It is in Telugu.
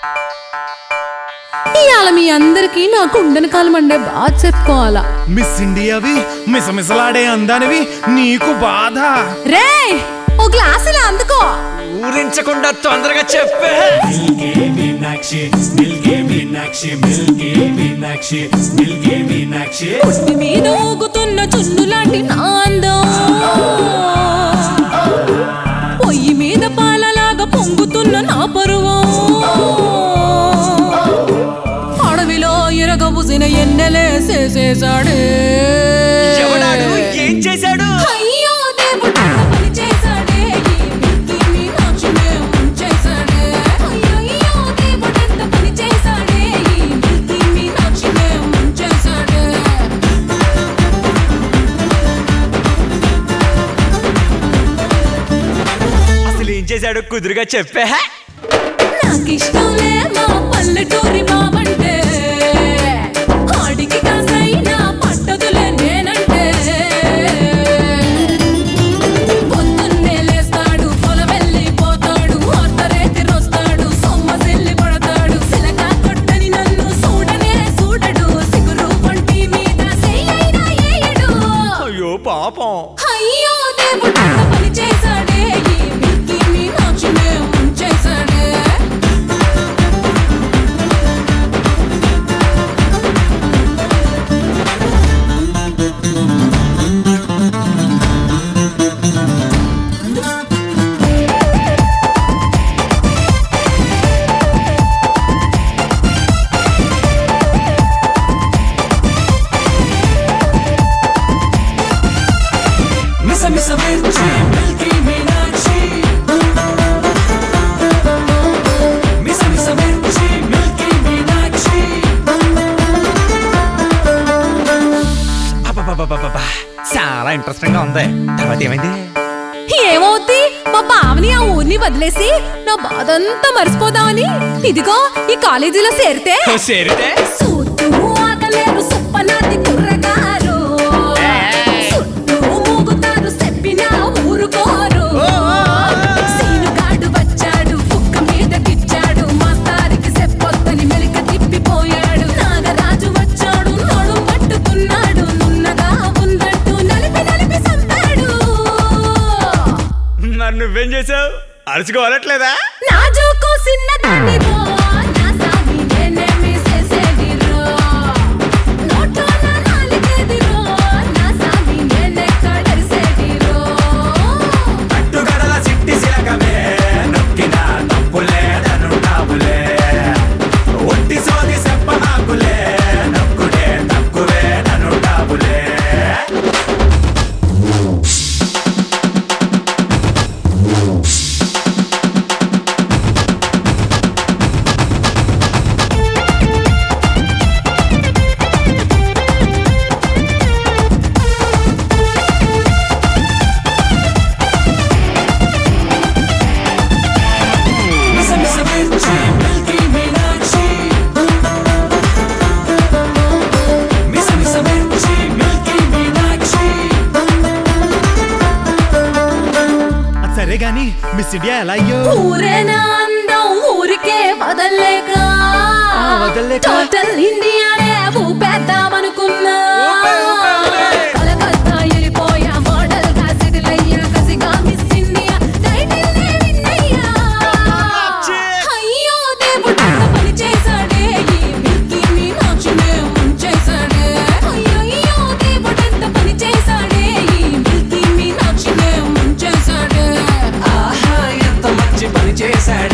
ఇవాళ మీ అందరికీ నాకు ఉండని కాలం అండే బాగా చెప్పుకోవాలా మిస్ ఇండియావి మిసమిసలాడే అందానివి నీకు బాధ రే ఓ గ్లాస్ ఇలా అందుకో ఊరించకుండా తొందరగా చెప్పే మీనాక్షి మిల్కే మీనాక్షి మిల్కే మీనాక్షి మిల్కే మీనాక్షి పుట్టి మీద ఊగుతున్న చున్ను లాంటి నాందం పొయ్యి మీద పాలలాగా పొంగుతున్న నా పరువం అడవిలో ఎరగబుసిన ఎన్నెలేసేసేసాడే ఎవడాడు ఏం చేశాడు అయ్యో దేవుడు పని చేశాడే ఈ మిల్కీ మీనాక్షినే ముంచేశాడే అయ్యయ్యో దేవుడు ఎంత పని చేశాడే ఈ మిల్కీ మీనాక్షినే ముంచేశాడే అసలు ఏం చేశాడు కుదురుగా చెప్పే నాకిష్టంలే మా పల్లెటూరి బావంటే ఆడికి కాసైనా పట్టదులే నేనంటే పొద్దున్నే లేస్తాడు పొల వెళ్ళిపోతాడు అర్ధరేతి రొస్తాడు సొమ్మసిల్లి పడతాడు సిలక కొట్టని నన్ను చూడనే చూడడు సిగురు వంటి మీద చెయ్యైనా ఏయడు అయ్యో పాపం అయ్యో దేవుడు అంత పని చేశాడే ఈ మిల్కీ మీనాక్షినే ముంచేశాడే మిస మిస మిర్చి మిల్కే మీనాక్షి మిస మిస మిర్చి మిల్కే మీనాక్షి అబ్బబ్బబ్బబ్బబ్బా. చాలా ఇంట్రెస్టింగ్ గా ఉంది తర్వాత ఏమైంది ఏమవుద్ది మా బావని ఆ ఊరిని వదిలేసి నా బాధంతా మర్చిపోదామని ఇదిగో ఈ కాలేజీలో చేరితే సేరితే సూత్తు ఆగలేరు సుప్పనాది కుర్రగారు చుట్టూ మూగుతారు చెప్పినా ఊరుకోరు సీనుగాడు వచ్చాడు కుక్క మీద గిచ్చాడు మాస్తారికి చెప్పొద్దని మెలిక తిప్పిపోయాడు నాగరాజు వచ్చాడు నడు పట్టుకున్నాడు నున్నగా ఉందంటూ నలిపి నలిపి సంపాడు మరి నువ్వేం చేసావు అరుచుకోవాలట్లేదా నా జోకు చిన్నదానిరో, నా సామి నేనేమి చేసేదిరో. నోట్లో నా నాలుగేదిరో, నా సామి నేనెక్కడరిసేదిరో. అట్టుగడల సిట్టి సిలకమే నొక్కిన తప్పులేదనుంటావులే ఒట్టి సోది చెప్పమాకులే నొక్కుడే తక్కువేదనుంటావులే మిస మిస మిర్చి మిల్కీ మీనాక్షి మిస మిస మిర్చి మిల్కీ మీనాక్షి అది సరే గాని మిస్ ఇండియా ఎలా అయ్యో ఊరేనా అందం ఊరికే వదల్లేక వదల్లేక? టోటల్ ఇండియానే ఊపేద్దామనుకున్నా ఊపే, ఊపే, ఊపే. కలకత్తా వెళ్ళిపోయా మోడల్ గా సెటిల్ అయ్యా కసిగా మిస్ ఇండియా టైటిల్ నే విన్నయ్యా అచ్చే. అయ్యో దేవుడు అంత పని చేశాడే ఈ మిల్కీ మీనాక్షినే ముంచేశాడే అయ్యయ్యో దేవుడు ఎంత పని చేశాడే ఈ మిల్కీ మీనాక్షినే ముంచేశాడే ఆహా ఎంత మంచి పని చేశాడే